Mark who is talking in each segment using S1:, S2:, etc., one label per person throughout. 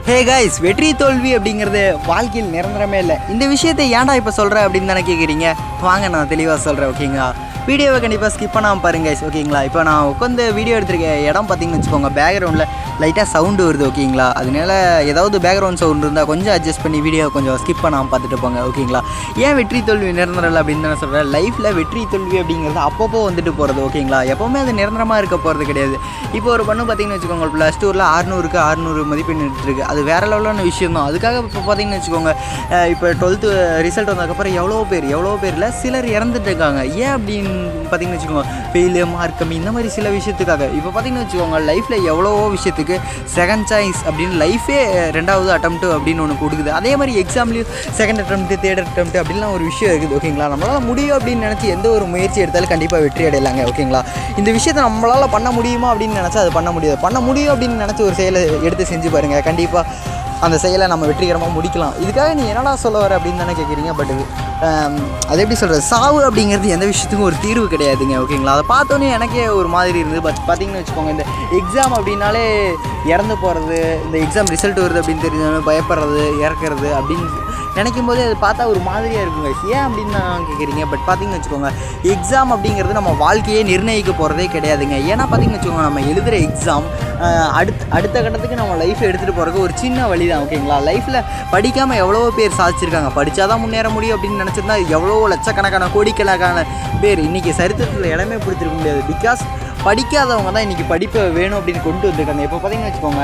S1: hey guys வெற்றி தோல்வி அப்படிங்கிறது வாழ்க்கையில் நிரந்தரமே இல்லை இந்த விஷயத்தை ஏன்டா இப்போ சொல்கிற அப்படின்னு தானே கேட்குறீங்க வாங்க நான் தெளிவாக சொல்கிறேன் ஓகேங்களா வீடியோவை கண்டிப்பாக ஸ்கிப் பண்ணாமல் பாருங்க guys ஓகேங்களா இப்போ நான் உட்காந்து வீடியோ எடுத்திருக்க இடம் பார்த்தீங்கன்னு வச்சுக்கோங்க பேக்ரவுண்டில் லைட்டாக சவுண்டு வருது ஓகேங்களா அதனால ஏதாவது பேக்ரவுண்ட் சவுண்ட் இருந்தால் கொஞ்சம் அட்ஜஸ்ட் பண்ணி வீடியோ கொஞ்சம் ஸ்கிப் பண்ணாமல் பார்த்துட்டு போங்க ஓகேங்களா ஏன் வெற்றி தோல்வி நிரந்தரம் இல்லை அப்படின்னு நான் சொல்கிறேன் லைஃப்பில் வெற்றி தோல்வி அப்படிங்கிறது அப்பப்போ வந்துட்டு போகிறது ஓகேங்களா எப்போவுமே அது நிரந்தரமாக இருக்க போகிறது கிடையாது இப்போ ஒரு பொண்ணு பார்த்தீங்கன்னு வச்சுக்கோங்க ப்ளஸ் டூவில் ஆறுநூறுக்கு ஆறுநூறு மதிப்பெண் எடுத்துருக்கு அது வேறு லெவலான விஷயம் தான் அதுக்காக இப்போ பார்த்தீங்கன்னு வச்சுக்கோங்க அஹ் இப்போ டுவெல்த்து ரிசல்ட் வந்ததுக்கப்புறம் எவ்வளோ பேர் எவ்வளோ பேரில் சிலர் இறந்துட்டு இருக்காங்க ஏன் அப்படின்னு பார்த்தீங்கன்னு வச்சுக்கோங்க ஃபெயிலு மார்க் கம்மி இந்த மாதிரி சில விஷயத்துக்காக இப்போ பார்த்தீங்கன்னு வச்சுக்கோங்க லைஃப்பில் எவ்வளவோ விஷயத்துக்கு செகண்ட் சாய்ஸ் அப்படின்னு லைஃபே ரெண்டாவது அட்டம்ப்ட் அப்படின்னு ஒன்று கொடுக்குது அதே மாதிரி எக்ஸாம்லேயும் செகண்ட் அட்டம்ப்ட் தேர்ட் அட்டம்ப்ட் அப்படின்லாம் ஒரு விஷயம் இருக்குது ஓகேங்களா நம்மளால் முடியும் அப்படின்னு நினச்சி எந்த ஒரு முயற்சி எடுத்தாலும் கண்டிப்பாக வெற்றி அடையலாங்க ஓகேங்களா இந்த விஷயத்தை நம்மளால் பண்ண முடியுமா அப்படின்னு நினச்சா அது பண்ண முடியாது பண்ண முடியும் அப்படின்னு நினச்சி ஒரு செயலை எடுத்து செஞ்சு பாருங்கள் கண்டிப்பாக அந்த செயலை நம்ம வெற்றிகரமாக முடிக்கலாம் இதுக்காக நீ என்னடா சொல்ல வர அப்படின்னு தானே கேட்குறீங்க பட் அது எப்படி சொல்கிறது சாவு அப்படிங்கிறது எந்த விஷயத்துக்கும் ஒரு தீர்வு கிடையாதுங்க ஓகேங்களா அதை பார்த்தோன்னே எனக்கே ஒரு மாதிரி இருந்தது பட் பார்த்தீங்கன்னு வச்சுக்கோங்க இந்த எக்ஸாம் அப்படின்னாலே இறந்து போகிறது இந்த எக்ஸாம் ரிசல்ட் வருது அப்படின்னு தெரிஞ்சவங்க பயப்படுறது இறக்குறது அப்படின்னு நினைக்கும் போது அது பார்த்தா ஒரு மாதிரியாக இருக்குங்க ஏன் அப்படின்னு நான் கேட்குறீங்க பட் பார்த்தீங்கன்னு வச்சுக்கோங்க எக்ஸாம் அப்படிங்கிறது நம்ம வாழ்க்கையே நிர்ணயிக்க போகிறதே கிடையாதுங்க ஏன்னா பார்த்தீங்கன்னு வச்சுக்கோங்க நம்ம எழுதுகிற எக்ஸாம் அடுத்த அடுத்த கட்டத்துக்கு நம்ம லைஃப்பை எடுத்துகிட்டு போகிறதுக்கு ஒரு சின்ன வழி தான் ஓகேங்களா லைஃப்பில் படிக்காமல் எவ்வளோ பேர் சாதிச்சிருக்காங்க படித்தாதான் முன்னேற முடியும் அப்படின்னு நினச்சிருந்தா எவ்வளோ லட்சக்கணக்கான கோடிக்கணக்கான பேர் இன்றைக்கி சரித்திரத்தில் இடமே பிடிச்சிருக்க முடியாது பிகாஸ் படிக்காதவங்க தான் இன்றைக்கி படிப்பை வேணும் அப்படின்னு கொண்டு வந்திருக்காங்க இப்போ பார்த்தீங்கன்னு வச்சுக்கோங்க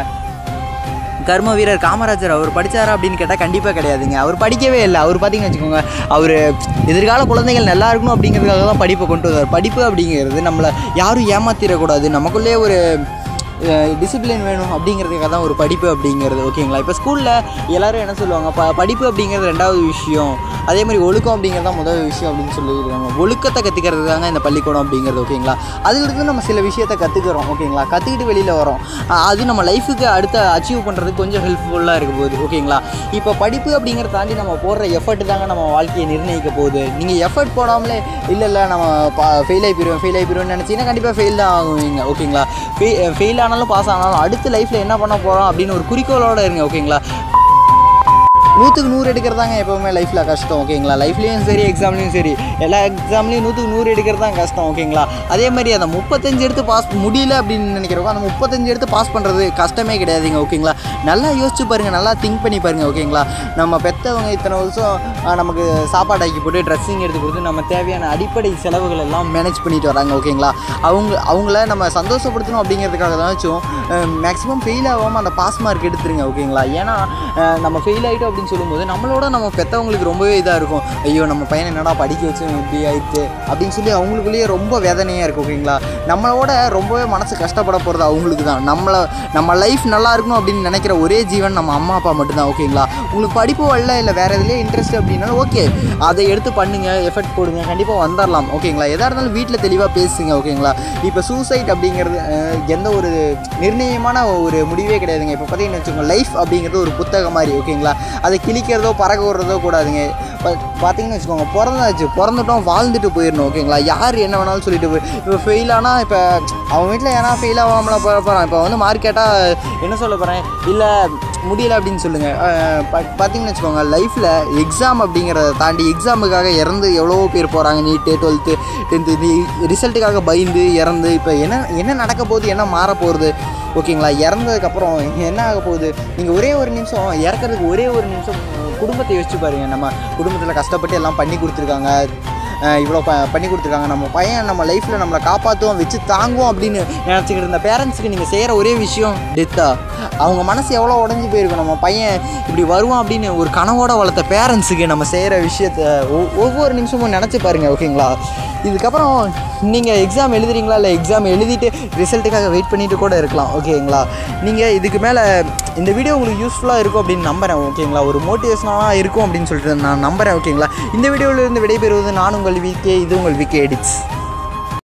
S1: கர்ம வீரர் காமராஜர் அவர் படித்தாரா அப்படின்னு கேட்டால் கண்டிப்பாக கிடையாதுங்க அவர் படிக்கவே இல்லை அவர் பார்த்தீங்கன்னு வச்சுக்கோங்க அவர் எதிர்கால குழந்தைகள் நல்லா இருக்கணும் அப்படிங்கிறதுக்காக தான் படிப்பை கொண்டு வந்தார் படிப்பு அப்படிங்கிறது நம்மளை யாரும் ஏமாத்திடக்கூடாது நமக்குள்ளே ஒரு டிசிப்ளின் வேணும் அப்படிங்கிறதுக்காக தான் ஒரு படிப்பு அப்படிங்கிறது ஓகேங்களா இப்போ ஸ்கூலில் எல்லோரும் என்ன சொல்லுவாங்க ப படிப்பு அப்படிங்கிறது ரெண்டாவது விஷயம் அதே மாதிரி ஒழுக்கம் அப்படிங்கிறது தான் முதல் விஷயம் அப்படின்னு சொல்லியிருக்காங்க ஒழுக்கத்தை கற்றுக்கிறது தாங்க இந்த பள்ளிக்கூடம் அப்படிங்கிறது ஓகேங்களா அதிலிருந்து நம்ம சில விஷயத்தை கற்றுக்குறோம் ஓகேங்களா கற்றுக்கிட்டு வெளியில் வரோம் அஹ் அது நம்ம லைஃபுக்கு அடுத்த அச்சீவ் பண்ணுறதுக்கு கொஞ்சம் ஹெல்ப்ஃபுல்லாக இருக்க போகுது ஓகேங்களா இப்போ படிப்பு அப்படிங்கிறத தாண்டி நம்ம போடுற எஃபர்ட் தாங்க நம்ம வாழ்க்கையை நிர்ணயிக்க போகுது நீங்கள் எஃபர்ட் போடாமலே இல்லை இல்லை நம்ம ஃபெயில் ஆகி போயிடுவோம் ஃபெயில் ஆகி போயிடுவோம்னு நினச்சிங்கன்னா கண்டிப்பாக ஃபெயில் தான் ஆகுவீங்க ஓகேங்களா ஃபெயில் ஆனாலும் பாஸ் ஆனாலும் அடுத்த லைஃப்பில் என்ன பண்ண போகிறோம் அப்படின்னு ஒரு குறிக்கோளோட இருங்க ஓகேங்களா நூற்றுக்கு நூறு எடுக்கிறதாங்க எப்போவுமே லைஃப்பில் கஷ்டம் ஓகேங்களா லைஃப்லேயும் சரி எக்ஸாம்லேயும் சரி எல்லா எக்ஸாம்லேயும் நூற்றுக்கு நூறு எடுக்கிறது தான் கஷ்டம் ஓகேங்களா அதே மாதிரி அந்த முப்பத்தஞ்சு எடுத்து பாஸ் முடியல அப்படின்னு நினைக்கிறவங்க அந்த முப்பத்தஞ்சு எடுத்து பாஸ் பண்ணுறது கஷ்டமே கிடையாதுங்க ஓகேங்களா நல்லா யோசிச்சு பாருங்கள் நல்லா திங்க் பண்ணி பாருங்கள் ஓகேங்களா நம்ம பெற்றவங்க இத்தனை வருஷம் ஆ, நமக்கு சாப்பாடு ஆக்கி போட்டு ட்ரெஸ்ஸிங் எடுத்து கொடுத்து நம்ம தேவையான அடிப்படை செலவுகள் எல்லாம் மேனேஜ் பண்ணிட்டு வராங்க ஓகேங்களா அவங்க அவங்கள நம்ம சந்தோஷப்படுத்தணும் அப்படிங்கிறதுக்காக தாச்சும் மேக்ஸிமம் ஃபெயில் ஆகாமல் அந்த பாஸ் மார்க் எடுத்துருங்க ஓகேங்களா ஏன்னா அஹ், நம்ம ஃபெயில் ஆகிட்டோம் அப்படின்னு சொல்லும்போது நம்மளோட நம்ம பெற்றவங்களுக்கு ரொம்பவே இதாக இருக்கும் ஐயோ நம்ம பையனை என்னடா படிக்க வச்சு இப்படி ஆயிடுச்சு அப்படின்னு சொல்லி அவங்களுக்குள்ளேயே ரொம்ப வேதனையாக இருக்கும் ஓகேங்களா நம்மளோட ரொம்பவே மனசு கஷ்டப்பட போகிறது அவங்களுக்கு தான் நம்மளை நம்ம லைஃப் நல்லா இருக்கணும் அப்படின்னு நினைக்கிற ஒரே ஜீவன் நம்ம அம்மா அப்பா மட்டும்தான் ஓகேங்களா உங்களுக்கு படிப்பு வரல இல்லை வேறு எதுலேயே இன்ட்ரெஸ்ட் அப்படின்னாலும் ஓகே அதை எடுத்து பண்ணுங்க எஃபர்ட் போடுங்க கண்டிப்பாக வந்துடலாம் ஓகேங்களா எதாக இருந்தாலும் வீட்டில் தெளிவாக பேசுங்க ஓகேங்களா இப்போ சூசைட் அப்படிங்கிறது அஹ், எந்த ஒரு நிர்ணயமான ஒரு முடிவே கிடையாதுங்க இப்போ பார்த்தீங்கன்னு வச்சுக்கோங்க லைஃப் அப்படிங்கிறது ஒரு புத்தகம் மாதிரி ஓகேங்களா அதை கிழிக்கிறதோ பறக்க விடுறதோ கூடாதுங்க ப- பார்த்தீங்கன்னு வச்சுக்கோங்க பிறந்தாச்சு பிறந்துட்டோம் வாழ்ந்துட்டு போயிடணும் ஓகேங்களா யார் என்ன வேணாலும் சொல்லிட்டு போய் இப்போ ஃபெயில் ஆனால் இப்போ அவன் வீட்டில் ஏன்னா ஃபெயில் ஆகாமல போக போகிறான் இப்போ வந்து மார்க் கேட்டால் என்ன சொல்ல போகிறேன் இல்லை முடியல அப்படின்னு சொல்லுங்கள் பார்த்தீங்கன்னு வச்சுக்கோங்க லைஃப்பில் எக்ஸாம் அப்படிங்கிறத தாண்டி எக்ஸாமுக்காக இறந்து எவ்வளோ பேர் போகிறாங்க நீட்டு டுவெல்த்து டென்த்து இது ரிசல்ட்டுக்காக பயந்து இறந்து இப்போ என்ன என்ன நடக்க போகுது என்ன மாற போகிறது ஓகேங்களா இறந்ததுக்கப்புறம் என்ன ஆக போகுது நீங்கள் ஒரே ஒரு நிமிஷம் இறக்கறதுக்கு ஒரே ஒரு நிமிஷம் குடும்பத்தை யோசிச்சு பாருங்கள் நம்ம குடும்பத்தில் கஷ்டப்பட்டு எல்லாம் பண்ணி கொடுத்துருக்காங்க அஹ் இவ்வளோ ப பண்ணி கொடுத்துருக்காங்க நம்ம பையன் நம்ம லைஃப்பில் நம்மளை காப்பாற்றுவோம் வச்சு தாங்குவோம் அப்படின்னு நினச்சிக்கிட்டு இருந்த பேரண்ட்ஸுக்கு நீங்கள் செய்கிற ஒரே விஷயம் டெத்தா அவங்க மனசு எவ்வளோ உடஞ்சி போயிருக்கும் நம்ம பையன் இப்படி வருவான் அப்படின்னு ஒரு கனவோட வளர்த்த பேரண்ட்ஸுக்கு நம்ம செய்கிற விஷயத்த ஒ- ஒவ்வொரு நிமிஷமும் நினச்சி பாருங்கள் ஓகேங்களா இதுக்கப்புறம் நீங்கள் எக்ஸாம் எழுதுறீங்களா இல்லை எக்ஸாம் எழுதிட்டு ரிசல்ட்டுக்காக வெயிட் பண்ணிட்டு கூட இருக்கலாம் ஓகேங்களா நீங்கள் இதுக்கு மேலே இந்த வீடியோ உங்களுக்கு யூஸ்ஃபுல்லாக இருக்கும் அப்படின்னு நம்புகிறேன் ஓகேங்களா ஒரு மோட்டிவேஷனாக இருக்கும் அப்படின்னு சொல்லிட்டு நான் நம்புகிறேன் ஓகேங்களா இந்த வீடியோவிலிருந்து விடைபெறுவது நான் உங்கள் விகே இது உங்கள் விகே எடிட்ஸ்